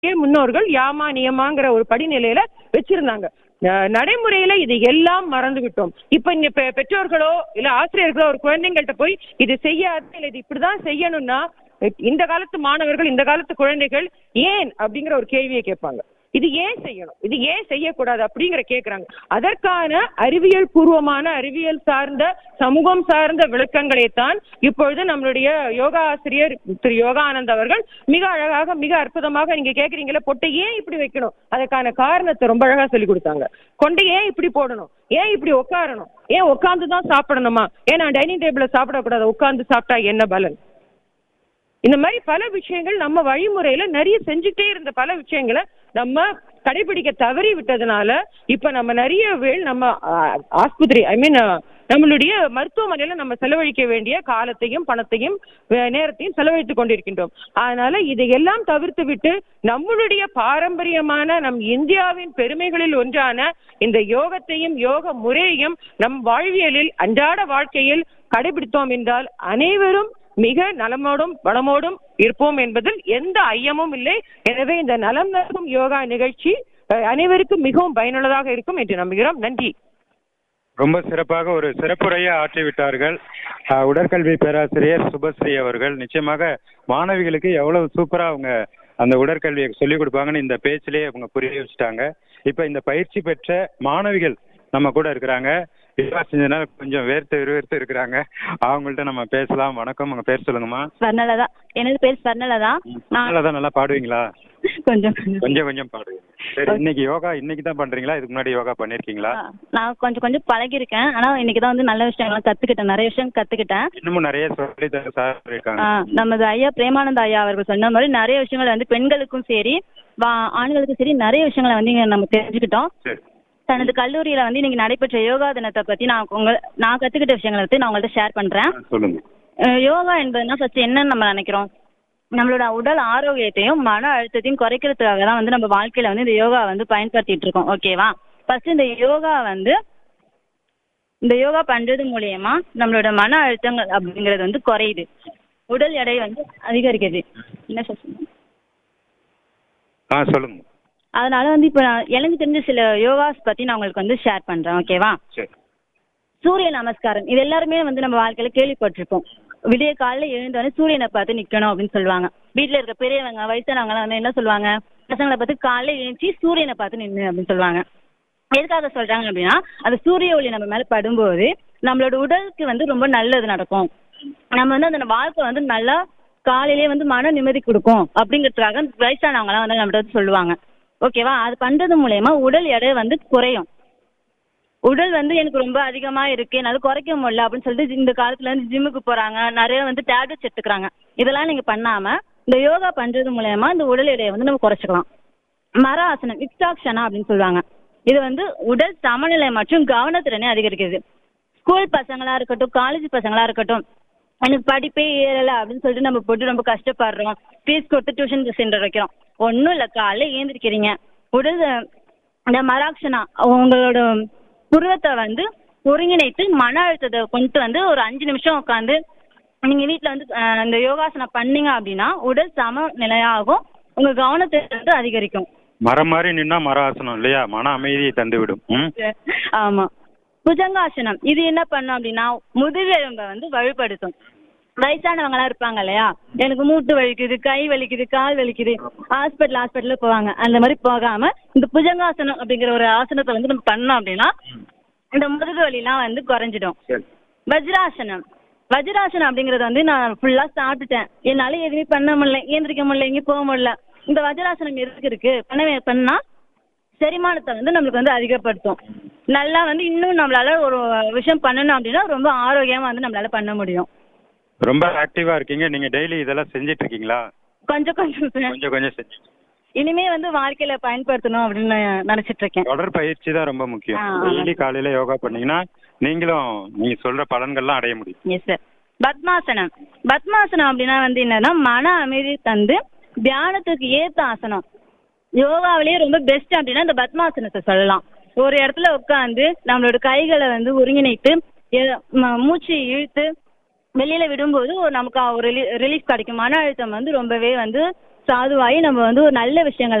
ஏ முன்னோர்கள் யாமா நியமாங்கிற ஒரு படிநிலையில வச்சிருந்தாங்க அஹ் நடைமுறையில இது எல்லாம் மறந்து விட்டோம் இப்ப இங்க பெ- பெற்றோர்களோ இல்ல ஆசிரியர்களோ ஒரு குழந்தைங்கள்ட்ட போய் இது செய்யாது இல்ல இது இப்படிதான் செய்யணும்னா இந்த காலத்து மாணவர்கள் இந்த காலத்து குழந்தைகள் ஏன் அப்படிங்கிற ஒரு கேள்வியை கேட்பாங்க இது ஏன் செய்யணும் இது ஏன் செய்யக்கூடாது அப்படிங்கிற கேக்குறாங்க அதற்கான அறிவியல் பூர்வமான அறிவியல் சார்ந்த சமூகம் சார்ந்த விளக்கங்களைத்தான் இப்பொழுது நம்மளுடைய யோகா ஆசிரியர் திரு யோகானந்த் அவர்கள் மிக அழகாக மிக அற்புதமாக நீங்க கேக்குறீங்களே பொட்டை ஏன் இப்படி வைக்கணும் அதற்கான காரணத்தை ரொம்ப அழகா சொல்லி கொடுத்தாங்க கொண்டை ஏன் இப்படி போடணும் ஏன் இப்படி உட்காரணும் ஏன் உட்கார்ந்து தான் சாப்பிடணுமா ஏன் நான் டைனிங் டேபிள்ல சாப்பிடக்கூடாது உட்கார்ந்து சாப்பிட்டா என்ன பலன் இந்த மாதிரி பல விஷயங்கள் நம்ம வழிமுறையில நிறைய செஞ்சுட்டே இருந்த பல விஷயங்களை நம்ம கடைபிடிக்க தவறி விட்டதுனால இப்ப நம்ம நிறைய வேள் நம்ம ஆ, ஆஸ்பத்திரி ஐ மீன் நம்மளுடைய மருத்துவமனையில நம்ம செலவழிக்க வேண்டிய காலத்தையும் பணத்தையும் வே- நேரத்தையும் செலவழித்துக் கொண்டிருக்கின்றோம் அதனால இதையெல்லாம் தவிர்த்து விட்டு நம்மளுடைய பாரம்பரியமான நம் இந்தியாவின் பெருமைகளில் ஒன்றான இந்த யோகத்தையும் யோக முறையையும் நம் வாழ்வியலில் அன்றாட வாழ்க்கையில் கடைபிடித்தோம் என்றால் அனைவரும் மிக நலமோடும் வளமோடும் இருப்போம் என்பதில் எந்த ஐயமும் இல்லை எனவே இந்த நலம் நல்கும் யோகா நிகழ்ச்சி அஹ், அனைவருக்கும் மிகவும் பயனுள்ளதாக இருக்கும் என்று நம்புகிறோம் நன்றி ரொம்ப சிறப்பாக ஒரு சிறப்புரையை ஆற்றி விட்டார்கள் அஹ், உடற்கல்வி பேராசிரியர் சுபஸ்ரீ அவர்கள் நிச்சயமாக மாணவிகளுக்கு எவ்வளவு சூப்பரா அவங்க அந்த உடற்கல்வியை சொல்லிக் கொடுப்பாங்கன்னு இந்த பேச்சிலேயே அவங்க புரிய வச்சுட்டாங்க இப்ப இந்த பயிற்சி பெற்ற மாணவிகள் நம்ம கூட இருக்கிறாங்க யோகா செஞ்சதுனால கொஞ்சம் வேர்த்து விறுவிறுத்து இருக்கிறாங்க அவங்கள்ட்ட நம்ம பேசலாம் வணக்கம் உங்க பேர் சொல்லுங்கம்மா ஸ்வர்ணலதா எனது பேர் ஸ்வர்ணலதா நான் நல்லா நல்லா பாடுவீங்களா கொஞ்சம் கொஞ்சம் கொஞ்சம் கொஞ்சம் பாடுவீங்க சரி இன்னைக்கு யோகா இன்னைக்கு தான் பண்றீங்களா இதுக்கு முன்னாடி யோகா பண்ணிருக்கீங்களா ஆ, நான் கொஞ்சம் கொஞ்சம் பழகிருக்கேன் ஆனா இன்னைக்கு தான் வந்து நல்ல விஷயங்கள்லாம் கத்துக்கிட்டேன் நிறைய விஷயம் கத்துக்கிட்டேன் இன்னமும் நிறைய சொல்லி தர சார் இருக்காங்க ஆ, நமது ஐயா பிரேமானந்த ஐயா அவர்கள் சொன்ன மாதிரி நிறைய விஷயங்கள் வந்து பெண்களுக்கும் சரி வா- ஆண்களுக்கும் சரி நிறைய விஷயங்களை வந்து இங்க நம்ம தெரிஞ்சுக்கிட்டோம் சரி தனது கல்லூரியில வந்து இன்னைக்கு நடைபெற்ற யோகா தினத்தை பத்தி நான் உங்க நான் கத்துக்கிட்ட விஷயங்களை பத்தி நான் உங்கள்ட்ட ஷேர் பண்றேன் ஆ, சொல்லுங்க அஹ் யோகா என்பதுனா ஃபர்ஸ்ட் என்னன்னு நம்ம நினைக்கிறோம் நம்மளோட உடல் ஆரோக்கியத்தையும் மன அழுத்தத்தையும் குறைக்கிறதுக்காக தான் வந்து நம்ம வாழ்க்கையில வந்து இந்த யோகா வந்து பயன்படுத்திட்டு இருக்கோம் ஓகேவா ஃபர்ஸ்ட் இந்த யோகா வந்து இந்த யோகா பண்றது மூலியமா நம்மளோட மன அழுத்தங்கள் அப்படிங்கிறது வந்து குறையுது உடல் எடை வந்து அதிகரிக்குது என்ன சொல்றீங்க ஆ சொல்லுங்க அதனால வந்து இப்போ நான் எனக்கு தெரிஞ்ச சில யோகாஸ் பத்தி நான் உங்களுக்கு வந்து ஷேர் பண்றேன் ஓகேவா சரி சூரிய நமஸ்காரம் இது எல்லாருமே வந்து நம்ம வாழ்க்கையில கேள்விப்பட்டிருப்போம் விடிய காலையில எழுந்தோடனே சூரியனை பார்த்து நிக்கணும் அப்படின்னு சொல்லுவாங்க வீட்ல இருக்க பெரியவங்க வயசானவங்க எல்லாம் வந்து என்ன சொல்லுவாங்க பசங்களை பார்த்து காலையில எழுந்துச்சு சூரியனை பார்த்து நின்னு அப்படின்னு சொல்லுவாங்க எதுக்காக சொல்றாங்க அப்படின்னா அந்த சூரிய ஒளி நம்ம மேல படும்போது நம்மளோட உடலுக்கு வந்து ரொம்ப நல்லது நடக்கும் நம்ம வந்து அந்த வாழ்க்கை வந்து நல்லா காலையிலேயே வந்து மன நிம்மதி கொடுக்கும் அப்படிங்கிறதுக்காக வயசானவங்க எல்லாம் வந்து நம்மகிட்ட வந்து சொல்லுவாங்க ஓகேவா அது பண்றது மூலயமா உடல் எடை வந்து குறையும் உடல் வந்து எனக்கு ரொம்ப அதிகமா இருக்கு என்னால குறைக்க முடியல அப்படின்னு சொல்லிட்டு இந்த காலத்துல வந்து ஜிம்முக்கு போறாங்க நிறைய வந்து டேப்லெட்ஸ் எடுத்துக்கிறாங்க இதெல்லாம் நீங்க பண்ணாம இந்த யோகா பண்றது மூலயமா இந்த உடல் எடையை வந்து நம்ம குறைச்சிக்கலாம் மர ஆசனம் விக்டாக்ஷனா அப்படின்னு சொல்லுவாங்க இது வந்து உடல் சமநிலை மற்றும் கவனத்திறனை அதிகரிக்குது ஸ்கூல் பசங்களா இருக்கட்டும் காலேஜ் பசங்களா இருக்கட்டும் எனக்கு படிப்பே ஏறல அப்படின்னு சொல்லிட்டு நம்ம போட்டு ரொம்ப கஷ்டப்படுறோம் ஃபீஸ் கொடுத்து டியூஷன் சென்டர் வைக்கிறோம் ஒன்றும் இல்லை காலைல ஏந்திரிக்கிறீங்க உடல் இந்த மராக்ஷனா உங்களோட புருவத்தை வந்து ஒருங்கிணைத்து மன அழுத்தத்தை கொண்டு வந்து ஒரு அஞ்சு நிமிஷம் உட்காந்து நீங்க வீட்ல வந்து அஹ், இந்த யோகாசனம் பண்ணீங்க அப்படின்னா உடல் சம நிலையாகும் உங்க கவனத்தை வந்து அதிகரிக்கும் மரம் மாதிரி நின்னா மர ஆசனம் இல்லையா மன அமைதியை தந்துவிடும் ம் ஆமா புஜங்காசனம் இது என்ன பண்ணும் அப்படின்னா முதுகெலும்பை வந்து வலுப்படுத்தும் வயசானவங்கலாம் இருப்பாங்க இல்லையா எனக்கு மூட்டு வலிக்குது கை வலிக்குது கால் வலிக்குது ஹாஸ்பிட்டல் ஹாஸ்பிட்டல் போவாங்க அந்த மாதிரி போகாம இந்த புஜங்காசனம் அப்படிங்கிற ஒரு ஆசனத்தை வந்து நம்ம பண்ணோம் அப்படின்னா இந்த முதுகு வலிலாம் வந்து குறைஞ்சிடும் சரி வஜ்ராசனம் வஜ்ராசனம் அப்படிங்கறது வந்து நான் ஃபுல்லா சாப்பிட்டுட்டேன் என்னால எதுவுமே பண்ண முடியல ஏந்திரிக்க முடியல எங்கேயும் போக முடியல இந்த வஜ்ராசனம் எதுக்கு இருக்கு பண்ண பண்ணா செரிமானத்தை வந்து நம்மளுக்கு வந்து அதிகப்படுத்தும் நல்லா வந்து இன்னும் நம்மளால ஒரு விஷயம் பண்ணணும் அப்படின்னா ரொம்ப ஆரோக்கியமா வந்து நம்மளால பண்ண முடியும் ரொம்ப ஆக்டிவா இருக்கீங்க நீங்க டெய்லி இதெல்லாம் செஞ்சிட்டு இருக்கீங்களா கொஞ்சம் கொஞ்சம் கொஞ்சம் கொஞ்சம் செஞ்சு இனிமே வந்து வாழ்க்கையில பயன்படுத்தணும் அப்படின்னு நான் நினைச்சிட்டு இருக்கேன் தொடர் பயிற்சி தான் ரொம்ப முக்கியம் ஆ. டெய்லி காலையில யோகா பண்ணீங்கன்னா நீங்களும் நீங்க சொல்ற பலன்கள்லாம் அடைய முடியும் எஸ் சார் பத்மாசனம் பத்மாசனம் அப்படின்னா வந்து என்னன்னா மன அமைதி தந்து தியானத்துக்கு ஏத்த ஆசனம் யோகாவிலேயே ரொம்ப பெஸ்ட் அப்படின்னா இந்த பத்மாசனத்தை சொல்லலாம் ஒரு இடத்துல உட்காந்து நம்மளோட கைகளை வந்து ஒருங்கிணைத்து எ- ம- மூச்சு இழுத்து வெளியில விடும்போது ஒரு நமக்கு ஒரு ரிலீஃப் கிடைக்கும் மன அழுத்தம் வந்து ரொம்பவே வந்து சாதுவாகி நம்ம வந்து ஒரு நல்ல விஷயங்களை